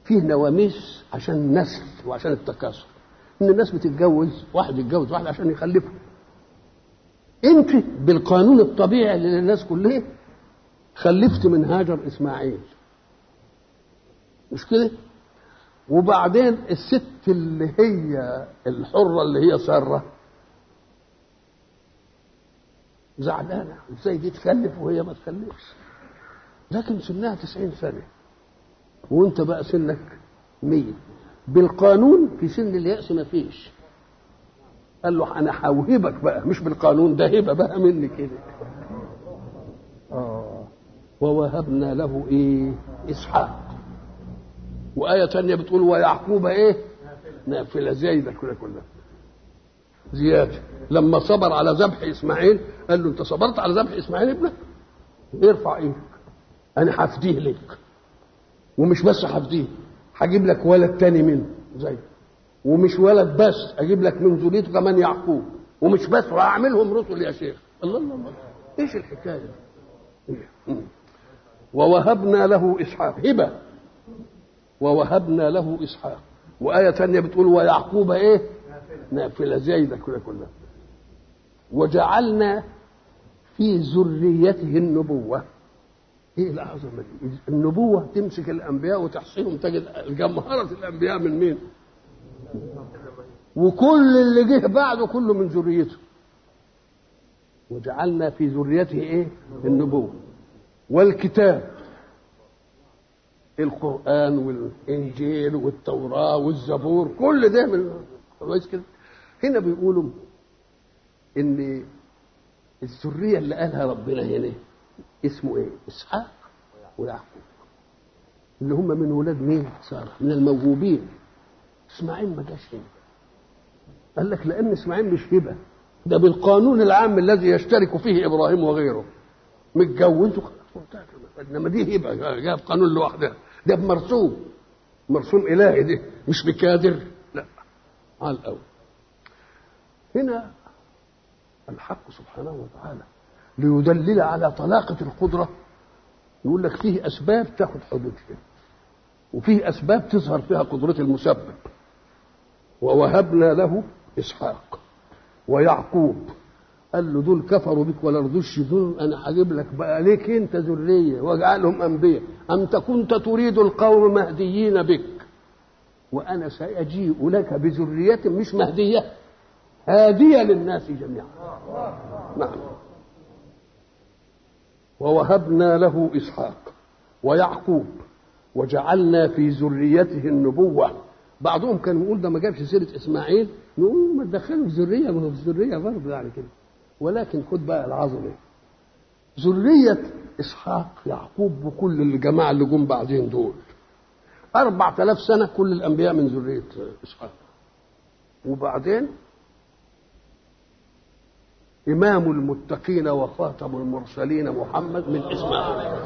فيه نواميس عشان النسل وعشان التكاثر ان الناس بتتجوز واحد يتجوز واحد عشان يخلفه انت بالقانون الطبيعي للناس كلها خلفت من هاجر اسماعيل مش كده وبعدين الست اللي هي الحره اللي هي ساره زعلانه ازاي دي تخلف وهي ما تخلفش لكن سنها تسعين سنه وانت بقى سنك مية بالقانون في سن اليأس ما فيش قال له انا هوهبك بقى مش بالقانون ده هبه بقى مني كده اه ووهبنا له ايه اسحاق وآية تانية بتقول ويعقوب ايه نافلة زايدة كلها كلها زيادة لما صبر على ذبح اسماعيل قال له انت صبرت على ذبح اسماعيل ابنك ارفع ايدك انا هفديه لك ومش بس هفديه هجيب لك ولد تاني منه زي ومش ولد بس اجيب لك من ذريته كمان يعقوب ومش بس وهعملهم رسل يا شيخ الله الله الله ايش الحكايه إيه؟ ووهبنا له اسحاق هبه ووهبنا له اسحاق وايه ثانيه بتقول ويعقوب ايه نافله زايده كده كلها وجعلنا في ذريته النبوه ايه العظمه دي النبوه تمسك الانبياء وتحصيهم تجد جمهره الانبياء من مين وكل اللي جه بعده كله من ذريته وجعلنا في ذريته ايه النبوه والكتاب القرآن والإنجيل والتوراة والزبور كل ده من كويس كده هنا بيقولوا إن الذرية اللي قالها ربنا هنا اسمه إيه؟ إسحاق ويعقوب اللي هم من ولاد مين؟ سارة من الموهوبين إسماعيل ما جاش هنا قال لك لأن إسماعيل مش هبة ده بالقانون العام الذي يشترك فيه إبراهيم وغيره متجوزوا انما دي هبه جاب قانون لوحدها ده بمرسوم مرسوم الهي ده مش بكادر لا على الاول هنا الحق سبحانه وتعالى ليدلل على طلاقة القدرة يقول لك فيه أسباب تاخد حدودها وفيه أسباب تظهر فيها قدرة المسبب ووهبنا له إسحاق ويعقوب قال له دول كفروا بك ولا رضوش دول انا هجيب لك بقى ليك انت ذريه واجعلهم انبياء انت كنت تريد القوم مهديين بك وانا ساجيء لك بذريه مش مهديه هاديه للناس جميعا نعم ووهبنا له اسحاق ويعقوب وجعلنا في ذريته النبوه بعضهم كان يقول ده ما جابش سيره اسماعيل نقول ما تدخلوا في ذريه ما هو في ذريه برضه يعني كده ولكن خد بقى العظمه ذرية إسحاق يعقوب وكل الجماعة اللي جم بعدين دول أربعة آلاف سنة كل الأنبياء من ذرية إسحاق وبعدين إمام المتقين وخاتم المرسلين محمد من إسماعيل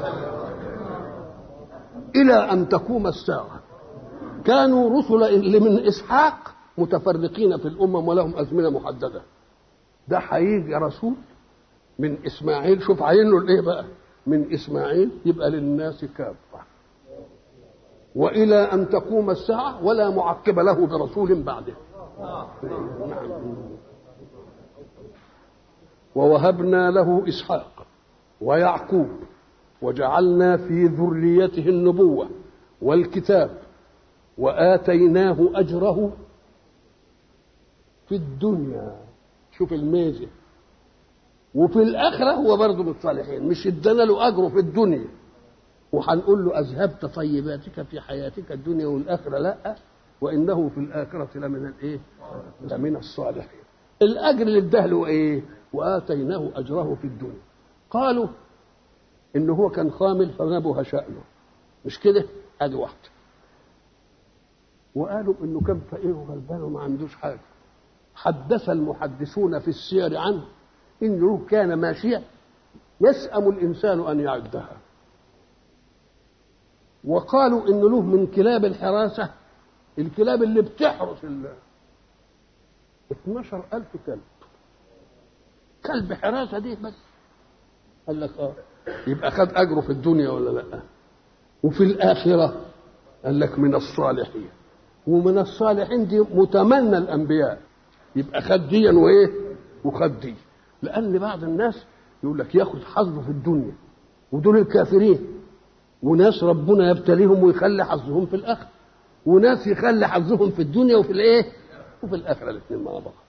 إلى أن تقوم الساعة كانوا رسل اللي من إسحاق متفرقين في الأمم ولهم أزمنة محددة ده هيجي رسول من اسماعيل شوف عين له الايه بقى من اسماعيل يبقى للناس كافه والى ان تقوم الساعه ولا معقب له برسول بعده نعم. ووهبنا له اسحاق ويعقوب وجعلنا في ذريته النبوه والكتاب واتيناه اجره في الدنيا شوف الميزه وفي الاخره هو برضه من الصالحين مش ادانا له اجره في الدنيا وهنقول له اذهبت طيباتك في حياتك الدنيا والاخره لا وانه في الاخره لمن الايه؟ لمن الصالحين. الاجر اللي اداه له ايه؟ واتيناه اجره في الدنيا. قالوا ان هو كان خامل فنبه شانه. مش كده؟ ادي واحده. وقالوا انه كان فقير وغلبان وما عندوش حاجه. حدث المحدثون في السير عنه انه كان ماشيا يسأم الانسان ان يعدها وقالوا ان له من كلاب الحراسه الكلاب اللي بتحرس ال 12 ألف كلب كلب حراسة دي بس قال لك اه يبقى خد أجره في الدنيا ولا لا وفي الآخرة قال لك من الصالحين ومن الصالحين دي متمنى الانبياء يبقى خد ديا وايه وخد دي لان بعض الناس يقول لك ياخد حظه في الدنيا ودول الكافرين وناس ربنا يبتليهم ويخلي حظهم في الاخره وناس يخلي حظهم في الدنيا وفي الايه وفي الاخره الاثنين مع بعض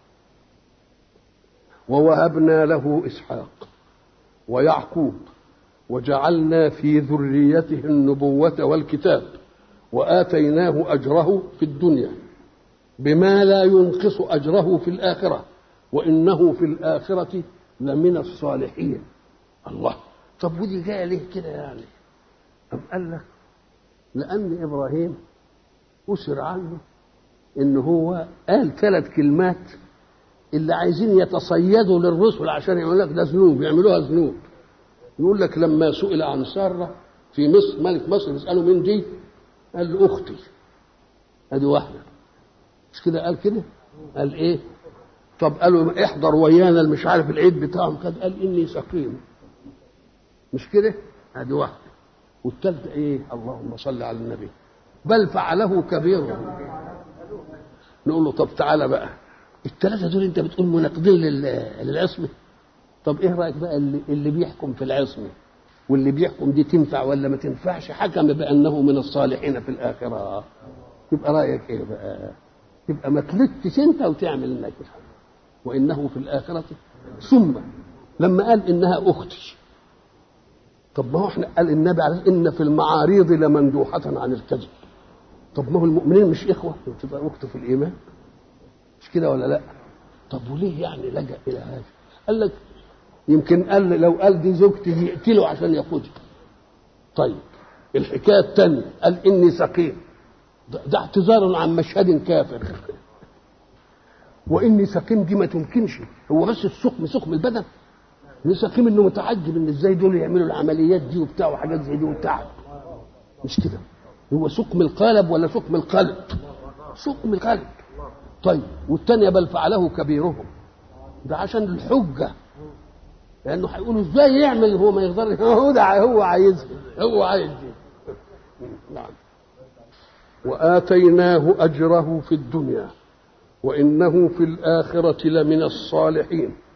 ووهبنا له اسحاق ويعقوب وجعلنا في ذريته النبوه والكتاب واتيناه اجره في الدنيا بما لا ينقص اجره في الاخره وانه في الاخره لمن الصالحين الله طب ودي جايه ليه كده يعني أم قال لك لأن إبراهيم أسر عنه إن هو قال ثلاث كلمات اللي عايزين يتصيدوا للرسل عشان يقول لك ده ذنوب يعملوها ذنوب يقول لك لما سئل عن سارة في مصر ملك مصر يسأله مين دي؟ قال له أختي أدي واحدة مش كده قال كده؟ قال إيه؟ طب قالوا احضر ويانا مش عارف العيد بتاعهم كده قال إني سقيم مش كده؟ أدي واحدة والثالثة إيه؟ اللهم صل على النبي بل فعله كبيرهم نقول له طب تعالى بقى الثلاثة دول أنت بتقول مناقضين للعصمة طب إيه رأيك بقى اللي, اللي بيحكم في العصمة واللي بيحكم دي تنفع ولا ما تنفعش حكم بأنه من الصالحين في الآخرة يبقى رأيك إيه بقى؟ يبقى ما تلتش أنت وتعمل إنك وإنه في الآخرة ثم لما قال إنها أختي طب ما هو احنا قال النبي عليه ان في المعاريض لمندوحة عن الكذب طب ما هو المؤمنين مش اخوة تبقى اخت في الايمان مش كده ولا لا طب وليه يعني لجأ الى هذا قال لك يمكن قال لو قال دي زوجتي يقتله عشان ياخدها طيب الحكايه الثانيه قال اني سقيم ده, ده اعتذار عن مشهد كافر واني سقيم دي ما تمكنش هو بس السقم سقم البدن سقيم انه متعجب ان ازاي دول يعملوا العمليات دي وبتاع وحاجات زي دي وتعب مش كده هو سقم القالب ولا سقم القلب سقم القلب طيب والثانية بل فعله كبيرهم ده عشان الحجة لأنه هيقولوا ازاي يعمل هو ما يقدر هو ده هو عايز هو عايز دي نعم وآتيناه أجره في الدنيا وإنه في الآخرة لمن الصالحين